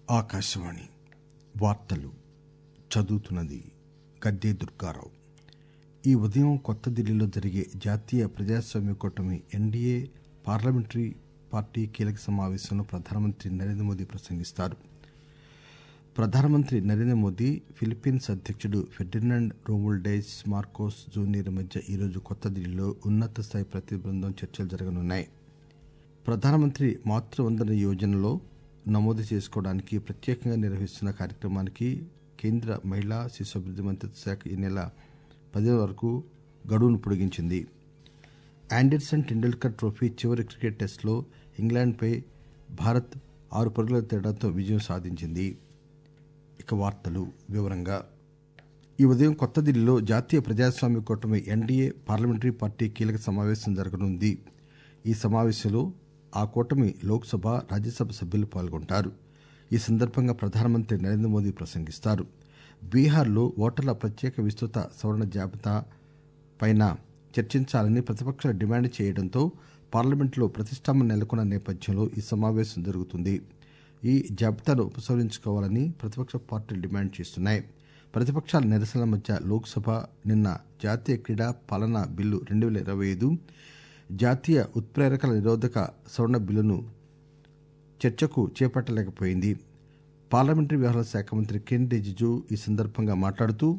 ఆకాశవాణి వార్తలు చదువుతున్నది గద్దే దుర్గారావు ఈ ఉదయం కొత్త ఢిల్లీలో జరిగే జాతీయ ప్రజాస్వామ్య కూటమి ఎన్డీఏ పార్లమెంటరీ పార్టీ కీలక సమావేశంలో ప్రధానమంత్రి నరేంద్ర మోదీ ప్రసంగిస్తారు ప్రధానమంత్రి నరేంద్ర మోదీ ఫిలిప్పీన్స్ అధ్యక్షుడు ఫెర్డినాండ్ రోముల్డేజ్ మార్కోస్ జూనియర్ మధ్య ఈరోజు కొత్త ఢిల్లీలో ఉన్నత స్థాయి ప్రతినిధి బృందం చర్చలు జరగనున్నాయి ప్రధానమంత్రి మాతృవందన యోజనలో నమోదు చేసుకోవడానికి ప్రత్యేకంగా నిర్వహిస్తున్న కార్యక్రమానికి కేంద్ర మహిళా శిశు అభివృద్ది మంత్రిత్వ శాఖ ఈ నెల పది వరకు గడువును పొడిగించింది ఆండర్సన్ టెండూల్కర్ ట్రోఫీ చివరి క్రికెట్ టెస్టులో ఇంగ్లాండ్పై భారత్ ఆరు పరుగుల తేడాతో విజయం సాధించింది ఇక వార్తలు వివరంగా ఈ ఉదయం కొత్త ఢిల్లీలో జాతీయ ప్రజాస్వామ్య కూటమి ఎన్డీఏ పార్లమెంటరీ పార్టీ కీలక సమావేశం జరగనుంది ఈ సమావేశంలో ఆ కూటమి లోక్సభ రాజ్యసభ సభ్యులు పాల్గొంటారు ఈ సందర్భంగా ప్రధానమంత్రి నరేంద్ర మోదీ ప్రసంగిస్తారు బీహార్లో ఓటర్ల ప్రత్యేక విస్తృత సవరణ జాబితా పైన చర్చించాలని ప్రతిపక్షాలు డిమాండ్ చేయడంతో పార్లమెంట్లో ప్రతిష్టంభన నెలకొన్న నేపథ్యంలో ఈ సమావేశం జరుగుతుంది ఈ జాబితాను ఉపసంహరించుకోవాలని ప్రతిపక్ష పార్టీలు డిమాండ్ చేస్తున్నాయి ప్రతిపక్షాల నిరసనల మధ్య లోక్సభ నిన్న జాతీయ క్రీడా పాలనా బిల్లు రెండు పేల ఇరవై ఐదు జాతీయ ఉత్ప్రేరకల నిరోధక సవరణ బిల్లును చర్చకు చేపట్టలేకపోయింది పార్లమెంటరీ వ్యవహారాల శాఖ మంత్రి కిరణ్ రిజిజు ఈ సందర్భంగా మాట్లాడుతూ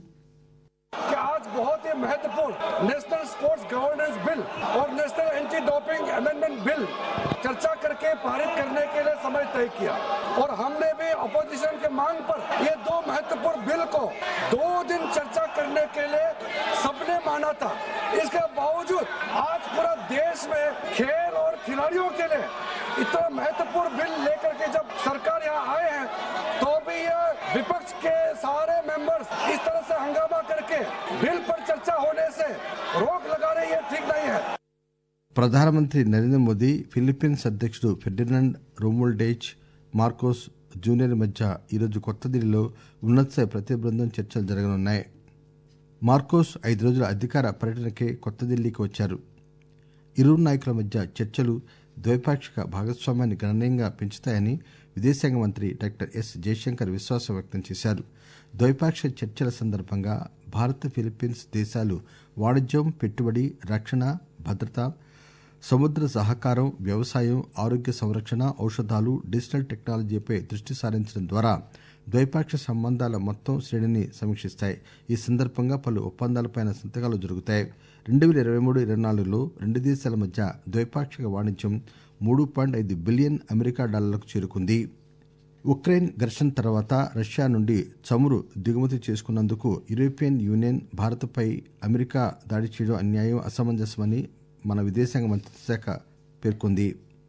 कि आज बहुत ही महत्वपूर्ण नेशनल स्पोर्ट्स गवर्नेंस बिल और national anti doping amendment bill चर्चा करके पारित करने के लिए समय तय किया और हमने भी अपोजिशन के मांग पर ये दो महत्वपूर्ण बिल को दो दिन चर्चा करने के लिए सबने माना था इसके बावजूद आज पूरा देश में खेल और खिलाड़ियों के लिए इतना महत्वपूर्ण बिल लेकर के जब सरकार यहाँ आए हैं तो भी ये विपक्ष के सारे मेंबर्स इस तरह से हंगामा करके बिल पर चर्चा होने से रोक लगा रहे ये ठीक नहीं है ప్రధానమంత్రి నరేంద్ర మోదీ ఫిలిప్పీన్స్ అధ్యక్షుడు ఫెర్డినాండ్ రోముల్డేజ్ మార్కోస్ జూనియర్ మధ్య ఈరోజు కొత్త ఢిల్లీలో ఉన్నతస్థాయి ప్రతినిధి బృందం చర్చలు జరగనున్నాయి మార్కోస్ ఐదు రోజుల అధికార పర్యటనకే కొత్త ఢిల్లీకి వచ్చారు ఇరువురు నాయకుల మధ్య చర్చలు ద్వైపాక్షిక భాగస్వామ్యాన్ని గణనీయంగా పెంచుతాయని విదేశాంగ మంత్రి డాక్టర్ ఎస్ జయశంకర్ విశ్వాసం వ్యక్తం చేశారు ద్వైపాక్షిక చర్చల సందర్భంగా భారత్ ఫిలిప్పీన్స్ దేశాలు వాణిజ్యం పెట్టుబడి రక్షణ భద్రత సముద్ర సహకారం వ్యవసాయం ఆరోగ్య సంరక్షణ ఔషధాలు డిజిటల్ టెక్నాలజీపై దృష్టి సారించడం ద్వారా ద్వైపాక్షిక సంబంధాల మొత్తం శ్రేణిని సమీక్షిస్తాయి ఈ సందర్భంగా పలు ఒప్పందాలపై సంతకాలు జరుగుతాయి రెండు పేల ఇరవై మూడు ఇరవై నాలుగులో రెండు దేశాల మధ్య ద్వైపాక్షిక వాణిజ్యం మూడు పాయింట్ ఐదు బిలియన్ అమెరికా డాలర్లకు చేరుకుంది ఉక్రెయిన్ ఘర్షణ తర్వాత రష్యా నుండి చమురు దిగుమతి చేసుకున్నందుకు యూరోపియన్ యూనియన్ భారత్పై అమెరికా దాడి చేయడం అన్యాయం అసమంజసమని మన విదేశాంగ మంత్రిత్వ శాఖ పేర్కొంది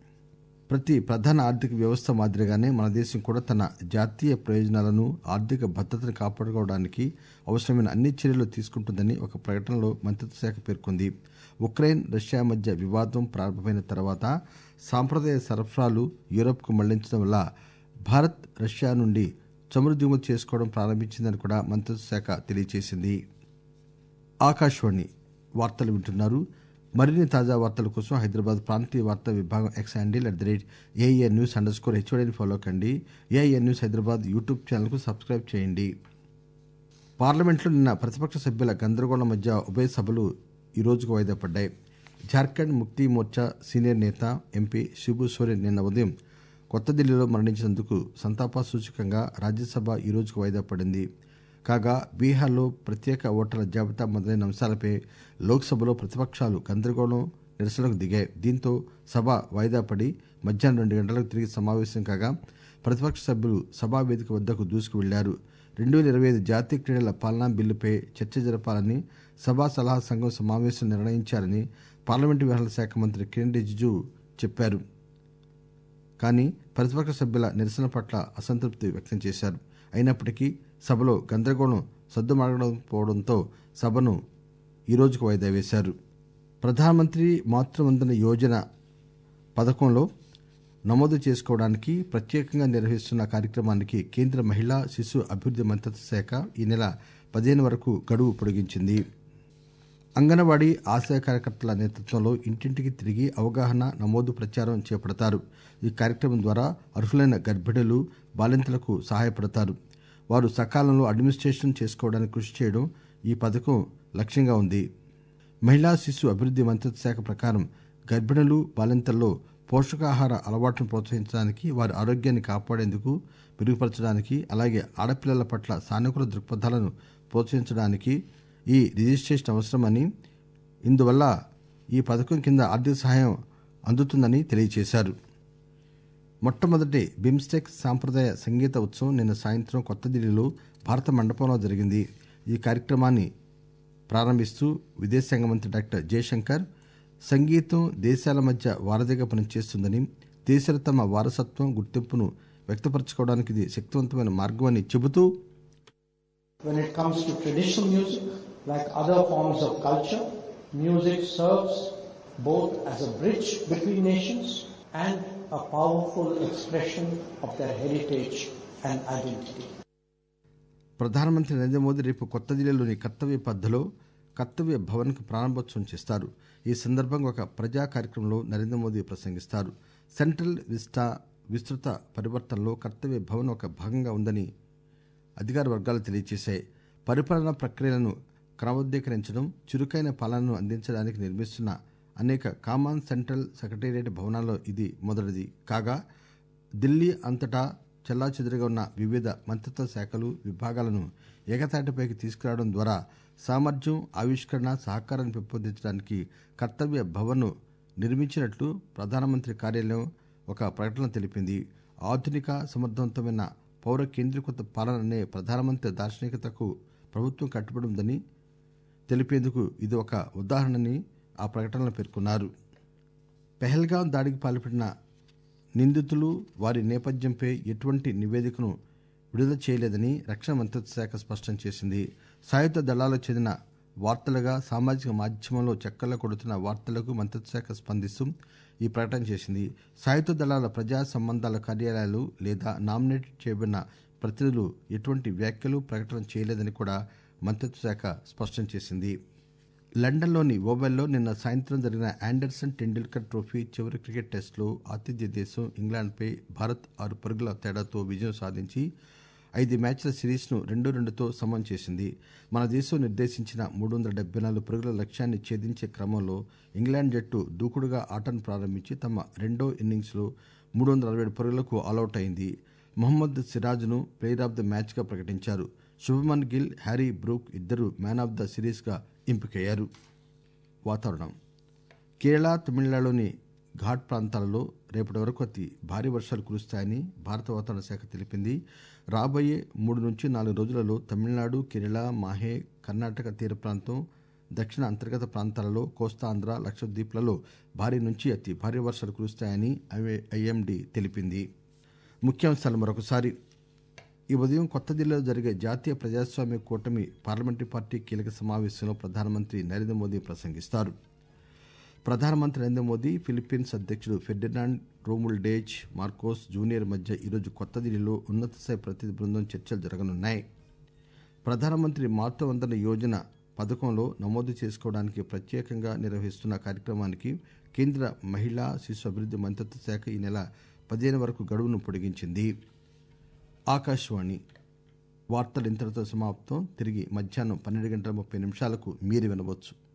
ప్రతి ప్రధాన ఆర్థిక వ్యవస్థ మాదిరిగానే మన దేశం కూడా తన జాతీయ ప్రయోజనాలను ఆర్థిక భద్రతను కాపాడుకోవడానికి అవసరమైన అన్ని చర్యలు తీసుకుంటుందని ఒక ప్రకటనలో మంత్రిత్వ శాఖ పేర్కొంది ఉక్రెయిన్ రష్యా మధ్య వివాదం ప్రారంభమైన తర్వాత సాంప్రదాయ సరఫరాలు యూరప్కు మళ్లించడం వల్ల భారత్ రష్యా నుండి చమురు దిగుమతి చేసుకోవడం ప్రారంభించిందని కూడా మంత్రిత్వ శాఖ తెలియజేసింది ఆకాశవాణి వార్తలు వింటున్నారు మరిన్ని తాజా వార్తల కోసం హైదరాబాద్ ప్రాంతీయ వార్తా విభాగం X handle at the rate AIR news underscore హెచ్ఓడిని ఫాలో కండి ఏఐఆర్ న్యూస్ హైదరాబాద్ యూట్యూబ్ ఛానల్కు సబ్స్క్రైబ్ చేయండి పార్లమెంట్లో నిన్న ప్రతిపక్ష సభ్యుల గందరగోళం మధ్య ఉభయ సభలు ఈ రోజుకు వాయిదా పడ్డాయి జార్ఖండ్ ముక్తి మోర్చా సీనియర్ నేత ఎంపీ శిబు సోరెన్ నిన్న ఉదయం కొత్త ఢిల్లీలో మరణించినందుకు సంతాప సూచకంగా రాజ్యసభ ఈ రోజుకు వాయిదా పడింది కాగా బీహార్లో ప్రత్యేక ఓటర్ల జాబితా మొదలైన అంశాలపై లోక్సభలో ప్రతిపక్షాలు గందరగోళం నిరసనకు దిగాయి దీంతో సభ వాయిదా పడి మధ్యాహ్నం రెండు గంటలకు తిరిగి సమావేశం కాగా ప్రతిపక్ష సభ్యులు సభా వేదిక వద్దకు దూసుకు వెళ్లారు రెండు వేల ఇరవై ఐదు జాతీయ క్రీడల పాలనా బిల్లుపై చర్చ జరపాలని సభా సలహా సంఘం సమావేశం నిర్ణయించారని పార్లమెంటు వ్యవహారాల శాఖ మంత్రి కిరణ్ రిజిజు చెప్పారు కానీ ప్రతిపక్ష సభ్యుల నిరసన పట్ల అసంతృప్తి వ్యక్తం చేశారు అయినప్పటికీ సభలో గందరగోళం సద్దుమణగకపోవడంతో సభను ఈ రోజుకు వాయిదా వేశారు ప్రధానమంత్రి మాతృవందన యోజన పథకంలో నమోదు చేసుకోవడానికి ప్రత్యేకంగా నిర్వహిస్తున్న కార్యక్రమానికి కేంద్ర మహిళా శిశు అభివృద్ది మంత్రిత్వ శాఖ ఈ నెల పదిహేను వరకు గడువు పొడిగించింది అంగన్వాడీ ఆశా కార్యకర్తల నేతృత్వంలో ఇంటింటికి తిరిగి అవగాహన నమోదు ప్రచారం చేపడతారు ఈ కార్యక్రమం ద్వారా అర్హులైన గర్భిణులు బాలింతలకు సహాయపడతారు వారు సకాలంలో అడ్మినిస్ట్రేషన్ చేసుకోవడానికి కృషి చేయడం ఈ పథకం లక్ష్యంగా ఉంది మహిళా శిశు అభివృద్ది మంత్రిత్వ శాఖ ప్రకారం గర్భిణులు బాలింతల్లో పోషకాహార అలవాట్లను ప్రోత్సహించడానికి వారి ఆరోగ్యాన్ని కాపాడేందుకు మెరుగుపరచడానికి అలాగే ఆడపిల్లల పట్ల సానుకూల దృక్పథాలను ప్రోత్సహించడానికి ఈ రిజిస్ట్రేషన్ అవసరమని ఇందువల్ల ఈ పథకం కింద ఆర్థిక సహాయం అందుతుందని తెలియజేశారు మొట్టమొదటి బిమ్స్టెక్ సాంప్రదాయ సంగీత ఉత్సవం నిన్న సాయంత్రం కొత్త ఢిల్లీలో భారత మండపంలో జరిగింది ఈ కార్యక్రమాన్ని ప్రారంభిస్తూ విదేశాంగ మంత్రి డాక్టర్ జయశంకర్ సంగీతం దేశాల మధ్య వారధిగా పనిచేస్తుందని దేశాలు తమ వారసత్వం గుర్తింపును వ్యక్తపరచుకోవడానికి ఇది శక్తివంతమైన మార్గమని చెబుతూ When it comes to traditional music, like other forms of culture, music serves both as a bridge between nations and a powerful expression of their heritage and identity. ప్రధానమంత్రి నరేంద్ర మోదీ రేపు కొత్త ఢిల్లీలోని కర్తవ్య పద్ధతిలో కర్తవ్య భవన్ కు ప్రారంభోత్సవం చేస్తారు ఈ సందర్భంగా ఒక ప్రజా కార్యక్రమంలో నరేంద్ర మోదీ ప్రసంగిస్తారు సెంట్రల్ విస్టా విస్తృత పరివర్తనలో కర్తవ్య భవన్ ఒక భాగంగా ఉందని అధికార వర్గాలు తెలియజేశాయి పరిపాలనా ప్రక్రియలను క్రమబద్దీకరించడం చురుకైన పాలనను అందించడానికి నిర్మిస్తున్న అనేక కామన్ సెంట్రల్ సెక్రటేరియట్ భవనాల్లో ఇది మొదటిది కాగా ఢిల్లీ అంతటా చెల్లాచెదురుగా ఉన్న వివిధ మంత్రిత్వ శాఖలు విభాగాలను ఏకతాటిపైకి తీసుకురావడం ద్వారా సామర్థ్యం ఆవిష్కరణ సహకారాన్ని పెంపొందించడానికి కర్తవ్య భవన్ను నిర్మించినట్లు ప్రధానమంత్రి కార్యాలయం ఒక ప్రకటన తెలిపింది ఆధునిక సమర్థవంతమైన పౌర కేంద్రీకృత పాలన అనే ప్రధానమంత్రి దార్శనికతకు ప్రభుత్వం కట్టుబడి ఉందని తెలిపేందుకు ఇది ఒక ఉదాహరణని ఆ ప్రకటనలో పేర్కొన్నారు పెహల్గాం దాడికి పాల్పడిన నిందితులు వారి నేపథ్యంపై ఎటువంటి నివేదికను విడుదల చేయలేదని రక్షణ మంత్రిత్వ శాఖ స్పష్టం చేసింది సాయుధ దళాలకు చెందిన వార్తలుగా సామాజిక మాధ్యమంలో చక్కర్లు కొడుతున్న వార్తలకు మంత్రిత్వ శాఖ స్పందిస్తూ ఈ ప్రకటన చేసింది సాయుధ దళాల ప్రజా సంబంధాల కార్యాలయాలు లేదా నామినేట్ చేయబడిన ప్రతినిధులు ఎటువంటి వ్యాఖ్యలు ప్రకటన చేయలేదని కూడా మంత్రిత్వ శాఖ స్పష్టం చేసింది లండన్లోని ఓవెల్లో నిన్న సాయంత్రం జరిగిన ఆండర్సన్ టెండూల్కర్ ట్రోఫీ చివరి క్రికెట్ టెస్టులో ఆతిథ్య దేశం ఇంగ్లాండ్పై భారత్ ఆరు పరుగుల తేడాతో విజయం సాధించి ఐదు మ్యాచ్ల సిరీస్ను రెండు రెండుతో సమం చేసింది మన దేశం నిర్దేశించిన మూడు వందల డెబ్బై నాలుగు పరుగుల లక్ష్యాన్ని ఛేదించే క్రమంలో ఇంగ్లాండ్ జట్టు దూకుడుగా ఆటను ప్రారంభించి తమ రెండో ఇన్నింగ్స్లో మూడు వందల అరవై ఏడు పరుగులకు ఆలౌట్ అయింది మొహమ్మద్ సిరాజ్ను ప్లేయర్ ఆఫ్ ద మ్యాచ్గా ప్రకటించారు శుభమన్ గిల్ హ్యారీ బ్రూక్ ఇద్దరు మ్యాన్ ఆఫ్ ద సిరీస్గా ఎంపికయ్యారు వాతావరణం కేరళ తమిళనాడులోని ఘాట్ ప్రాంతాలలో రేపటి వరకు అతి భారీ వర్షాలు కురుస్తాయని భారత వాతావరణ శాఖ తెలిపింది రాబోయే మూడు నుంచి నాలుగు రోజులలో తమిళనాడు కేరళ మాహే కర్ణాటక తీర ప్రాంతం దక్షిణ అంతర్గత ప్రాంతాలలో కోస్తాంధ్ర లక్షద్వీప్లలో భారీ నుంచి అతి భారీ వర్షాలు కురుస్తాయని ఐఎండీ తెలిపింది ముఖ్యాంశాలు మరొకసారి ఈ ఉదయం కొత్త ఢిల్లీలో జరిగే జాతీయ ప్రజాస్వామ్య కూటమి పార్లమెంటరీ పార్టీ కీలక సమావేశంలో ప్రధానమంత్రి నరేంద్ర మోదీ ప్రసంగిస్తారు ప్రధానమంత్రి నరేంద్ర మోదీ ఫిలిప్పీన్స్ అధ్యక్షుడు ఫెర్డినాండ్ రోముల్డేజ్ మార్కోస్ జూనియర్ మధ్య ఈరోజు కొత్త ఢిల్లీలో ఉన్నత స్థాయి ప్రతినిధి బృందం చర్చలు జరగనున్నాయి ప్రధానమంత్రి మాతృవందన యోజన పథకంలో నమోదు చేసుకోవడానికి ప్రత్యేకంగా నిర్వహిస్తున్న కార్యక్రమానికి కేంద్ర మహిళా శిశు అభివృద్ది మంత్రిత్వ శాఖ ఈ నెల పదిహేను వరకు గడువును పొడిగించింది ఆకాశవాణి వార్తలు ఇంతటితో సమాప్తం తిరిగి మధ్యాహ్నం పన్నెండు గంటల ముప్పై నిమిషాలకు మీరు వినవచ్చు